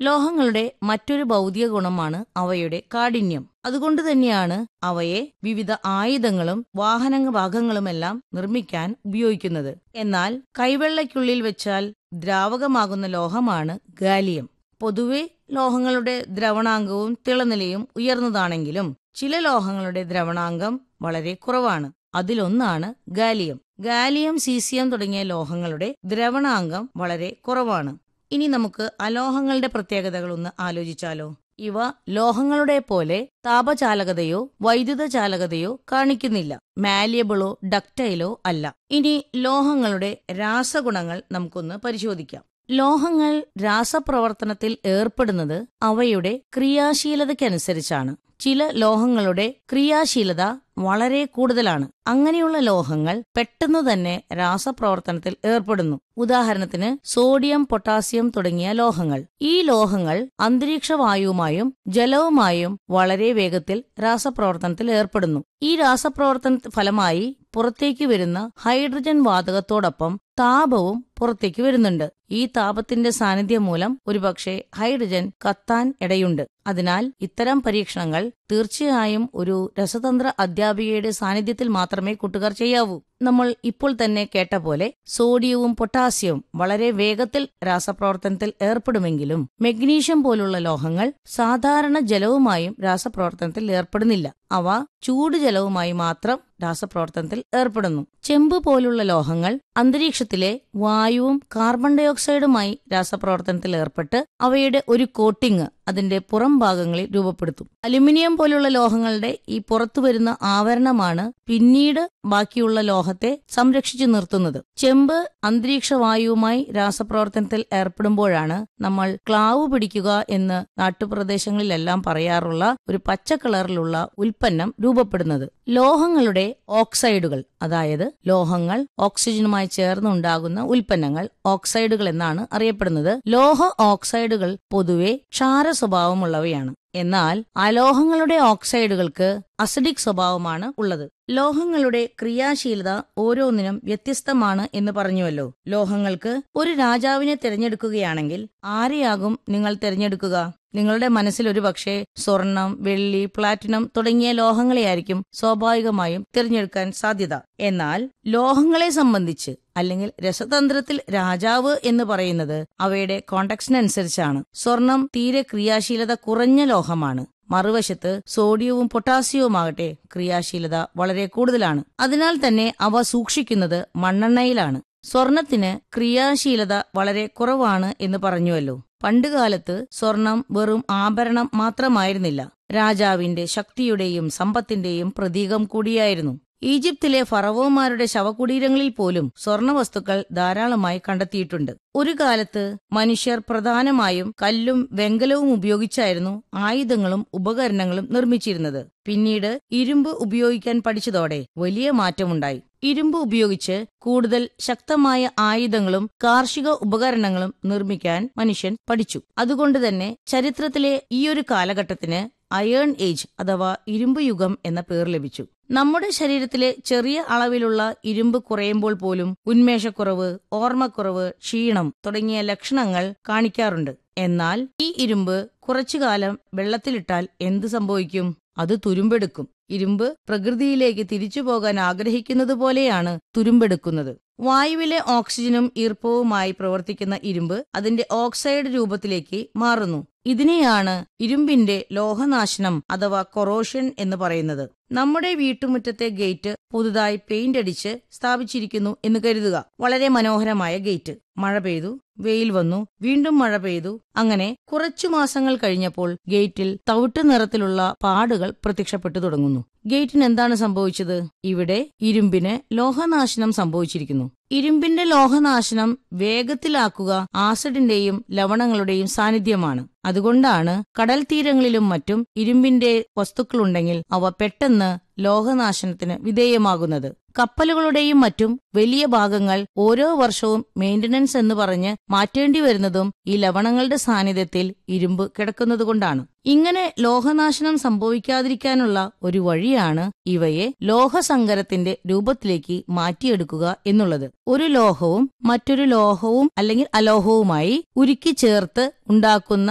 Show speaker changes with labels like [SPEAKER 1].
[SPEAKER 1] ലോഹങ്ങളുടെ മറ്റൊരു ഭൗതിക ഗുണമാണ് അവയുടെ കാഠിന്യം അതുകൊണ്ട് തന്നെയാണ് അവയെ വിവിധ ആയുധങ്ങളും വാഹന ഭാഗങ്ങളുമെല്ലാം നിർമ്മിക്കാൻ ഉപയോഗിക്കുന്നത് എന്നാൽ കൈവെള്ളയ്ക്കുള്ളിൽ വെച്ചാൽ ദ്രാവകമാകുന്ന ലോഹമാണ് ഗാലിയം പൊതുവെ ലോഹങ്ങളുടെ ദ്രവണാങ്കവും തിളനിലയും ഉയർന്നതാണെങ്കിലും ചില ലോഹങ്ങളുടെ ദ്രവണാങ്കം വളരെ കുറവാണ് അതിലൊന്നാണ് ഗാലിയം ഗാലിയം സീസിയം തുടങ്ങിയ ലോഹങ്ങളുടെ ദ്രവണാങ്കം വളരെ കുറവാണ് ഇനി നമുക്ക് അലോഹങ്ങളുടെ പ്രത്യേകതകൾ ഒന്ന് ആലോചിച്ചാലോ ഇവ ലോഹങ്ങളുടെ പോലെ താപചാലകതയോ വൈദ്യുത ചാലകതയോ കാണിക്കുന്നില്ല മാലിയബിളോ ഡക്റ്റൈലോ അല്ല ഇനി ലോഹങ്ങളുടെ രാസഗുണങ്ങൾ നമുക്കൊന്ന് പരിശോധിക്കാം ലോഹങ്ങൾ രാസപ്രവർത്തനത്തിൽ ഏർപ്പെടുന്നത് അവയുടെ ക്രിയാശീലതയ്ക്കനുസരിച്ചാണ് ചില ലോഹങ്ങളുടെ ക്രിയാശീലത വളരെ കൂടുതലാണ് അങ്ങനെയുള്ള ലോഹങ്ങൾ പെട്ടെന്ന് തന്നെ രാസപ്രവർത്തനത്തിൽ ഏർപ്പെടുന്നു ഉദാഹരണത്തിന് സോഡിയം പൊട്ടാസ്യം തുടങ്ങിയ ലോഹങ്ങൾ ഈ ലോഹങ്ങൾ അന്തരീക്ഷ വായുവുമായും ജലവുമായും വളരെ വേഗത്തിൽ രാസപ്രവർത്തനത്തിൽ ഏർപ്പെടുന്നു ഈ രാസപ്രവർത്തന ഫലമായി പുറത്തേക്ക് വരുന്ന ഹൈഡ്രജൻ വാതകത്തോടൊപ്പം താപവും പുറത്തേക്ക് വരുന്നുണ്ട് ഈ താപത്തിന്റെ സാന്നിധ്യം മൂലം ഒരുപക്ഷെ ഹൈഡ്രജൻ കത്താൻ ഇടയുണ്ട് അതിനാൽ ഇത്തരം പരീക്ഷണങ്ങൾ തീർച്ചയായും ഒരു രസതന്ത്ര അധ്യാപികയുടെ സാന്നിധ്യത്തിൽ മാത്രമേ കൂട്ടുകാർ ചെയ്യാവൂ നമ്മൾ ഇപ്പോൾ തന്നെ കേട്ട പോലെ സോഡിയവും പൊട്ടാസ്യവും വളരെ വേഗത്തിൽ രാസപ്രവർത്തനത്തിൽ ഏർപ്പെടുമെങ്കിലും മെഗ്നീഷ്യം പോലുള്ള ലോഹങ്ങൾ സാധാരണ ജലവുമായും രാസപ്രവർത്തനത്തിൽ ഏർപ്പെടുന്നില്ല അവ ചൂട് ജലവുമായി മാത്രം രാസപ്രവർത്തനത്തിൽ ഏർപ്പെടുന്നു ചെമ്പ് പോലുള്ള ലോഹങ്ങൾ അന്തരീക്ഷത്തിലെ വായുവും കാർബൺ ഡയോക്സൈഡുമായി രാസപ്രവർത്തനത്തിൽ ഏർപ്പെട്ട് അവയുടെ ഒരു കോട്ടിംഗ് അതിന്റെ പുറം ഭാഗങ്ങളിൽ രൂപപ്പെടുത്തും അലുമിനിയം പോലുള്ള ലോഹങ്ങളുടെ ഈ പുറത്തു വരുന്ന ആവരണമാണ് പിന്നീട് ബാക്കിയുള്ള ലോഹത്തെ സംരക്ഷിച്ചു നിർത്തുന്നത് ചെമ്പ് അന്തരീക്ഷ വായുവുമായി രാസപ്രവർത്തനത്തിൽ ഏർപ്പെടുമ്പോഴാണ് നമ്മൾ ക്ലാവ് പിടിക്കുക എന്ന് നാട്ടുപ്രദേശങ്ങളിലെല്ലാം പറയാറുള്ള ഒരു പച്ച കളറിലുള്ള ഉൽപ്പന്നം രൂപപ്പെടുന്നത് ലോഹങ്ങളുടെ ഓക്സൈഡുകൾ അതായത് ലോഹങ്ങൾ ഓക്സിജനുമായി ചേർന്നുണ്ടാകുന്ന ഉൽപ്പന്നങ്ങൾ ഓക്സൈഡുകൾ എന്നാണ് അറിയപ്പെടുന്നത് ലോഹ ഓക്സൈഡുകൾ പൊതുവെ ക്ഷാര സ്വഭാവമുള്ളവയാണ് എന്നാൽ അലോഹങ്ങളുടെ ഓക്സൈഡുകൾക്ക് അസിഡിക് സ്വഭാവമാണ് ഉള്ളത് ലോഹങ്ങളുടെ ക്രിയാശീലത ഓരോന്നിനും വ്യത്യസ്തമാണ് എന്ന് പറഞ്ഞുവല്ലോ ലോഹങ്ങൾക്ക് ഒരു രാജാവിനെ തിരഞ്ഞെടുക്കുകയാണെങ്കിൽ ആരെയാകും നിങ്ങൾ തിരഞ്ഞെടുക്കുക നിങ്ങളുടെ മനസ്സിൽ ഒരു പക്ഷേ സ്വർണം വെള്ളി പ്ലാറ്റിനം തുടങ്ങിയ ലോഹങ്ങളെയായിരിക്കും സ്വാഭാവികമായും തിരഞ്ഞെടുക്കാൻ സാധ്യത എന്നാൽ ലോഹങ്ങളെ സംബന്ധിച്ച് അല്ലെങ്കിൽ രസതന്ത്രത്തിൽ രാജാവ് എന്ന് പറയുന്നത് അവയുടെ കോണ്ടക്സിനനുസരിച്ചാണ് സ്വർണം തീരെ ക്രിയാശീലത കുറഞ്ഞ ലോഹമാണ് മറുവശത്ത് സോഡിയവും പൊട്ടാസ്യവുമാകട്ടെ ക്രിയാശീലത വളരെ കൂടുതലാണ് അതിനാൽ തന്നെ അവ സൂക്ഷിക്കുന്നത് മണ്ണെണ്ണയിലാണ് സ്വർണത്തിന് ക്രിയാശീലത വളരെ കുറവാണ് എന്ന് പറഞ്ഞുവല്ലോ പണ്ടുകാലത്ത് സ്വർണം വെറും ആഭരണം മാത്രമായിരുന്നില്ല രാജാവിന്റെ ശക്തിയുടെയും സമ്പത്തിന്റെയും പ്രതീകം കൂടിയായിരുന്നു ഈജിപ്തിലെ ഫറവോമാരുടെ ശവകുടീരങ്ങളിൽ പോലും സ്വർണവസ്തുക്കൾ ധാരാളമായി കണ്ടെത്തിയിട്ടുണ്ട് ഒരു കാലത്ത് മനുഷ്യർ പ്രധാനമായും കല്ലും വെങ്കലവും ഉപയോഗിച്ചായിരുന്നു ആയുധങ്ങളും ഉപകരണങ്ങളും നിർമ്മിച്ചിരുന്നത് പിന്നീട് ഇരുമ്പ് ഉപയോഗിക്കാൻ പഠിച്ചതോടെ വലിയ മാറ്റമുണ്ടായി ഇരുമ്പ് ഉപയോഗിച്ച് കൂടുതൽ ശക്തമായ ആയുധങ്ങളും കാർഷിക ഉപകരണങ്ങളും നിർമ്മിക്കാൻ മനുഷ്യൻ പഠിച്ചു അതുകൊണ്ട് തന്നെ ചരിത്രത്തിലെ ഈയൊരു കാലഘട്ടത്തിന് അയേൺ ഏജ് അഥവാ ഇരുമ്പ് യുഗം എന്ന പേർ ലഭിച്ചു നമ്മുടെ ശരീരത്തിലെ ചെറിയ അളവിലുള്ള ഇരുമ്പ് കുറയുമ്പോൾ പോലും ഉന്മേഷക്കുറവ് ഓർമ്മക്കുറവ് ക്ഷീണം തുടങ്ങിയ ലക്ഷണങ്ങൾ കാണിക്കാറുണ്ട് എന്നാൽ ഈ ഇരുമ്പ് കുറച്ചുകാലം വെള്ളത്തിലിട്ടാൽ എന്ത് സംഭവിക്കും അത് തുരുമ്പെടുക്കും ഇരുമ്പ് പ്രകൃതിയിലേക്ക് തിരിച്ചു പോകാൻ ആഗ്രഹിക്കുന്നത് പോലെയാണ് തുരുമ്പെടുക്കുന്നത് വായുവിലെ ഓക്സിജനും ഈർപ്പവുമായി പ്രവർത്തിക്കുന്ന ഇരുമ്പ് അതിന്റെ ഓക്സൈഡ് രൂപത്തിലേക്ക് മാറുന്നു ഇതിനെയാണ് ഇരുമ്പിന്റെ ലോഹനാശനം അഥവാ കൊറോഷൻ എന്ന് പറയുന്നത് നമ്മുടെ വീട്ടുമുറ്റത്തെ ഗേറ്റ് പുതുതായി പെയിന്റ് അടിച്ച് സ്ഥാപിച്ചിരിക്കുന്നു എന്ന് കരുതുക വളരെ മനോഹരമായ ഗേറ്റ് മഴ പെയ്തു വെയിൽ വന്നു വീണ്ടും മഴ പെയ്തു അങ്ങനെ കുറച്ചു മാസങ്ങൾ കഴിഞ്ഞപ്പോൾ ഗേറ്റിൽ തവിട്ട് നിറത്തിലുള്ള പാടുകൾ പ്രത്യക്ഷപ്പെട്ടു തുടങ്ങുന്നു ഗേറ്റിന് എന്താണ് സംഭവിച്ചത് ഇവിടെ ഇരുമ്പിന് ലോഹനാശനം സംഭവിച്ചിരിക്കുന്നു ഇരുമ്പിന്റെ ലോഹനാശനം വേഗത്തിലാക്കുക ആസിഡിന്റെയും ലവണങ്ങളുടെയും സാന്നിധ്യമാണ് അതുകൊണ്ടാണ് കടൽ തീരങ്ങളിലും മറ്റും ഇരുമ്പിന്റെ വസ്തുക്കളുണ്ടെങ്കിൽ അവ പെട്ടെന്ന് ലോഹനാശനത്തിന് വിധേയമാകുന്നത് കപ്പലുകളുടെയും മറ്റും വലിയ ഭാഗങ്ങൾ ഓരോ വർഷവും മെയിന്റനൻസ് എന്ന് പറഞ്ഞ് മാറ്റേണ്ടി വരുന്നതും ഈ ലവണങ്ങളുടെ സാന്നിധ്യത്തിൽ ഇരുമ്പ് കിടക്കുന്നതുകൊണ്ടാണ് ഇങ്ങനെ ലോഹനാശനം സംഭവിക്കാതിരിക്കാനുള്ള ഒരു വഴിയാണ് ഇവയെ ലോഹസങ്കരത്തിന്റെ രൂപത്തിലേക്ക് മാറ്റിയെടുക്കുക എന്നുള്ളത് ഒരു ലോഹവും മറ്റൊരു ലോഹവും അല്ലെങ്കിൽ അലോഹവുമായി ഉരുക്കി ചേർത്ത് ഉണ്ടാക്കുന്ന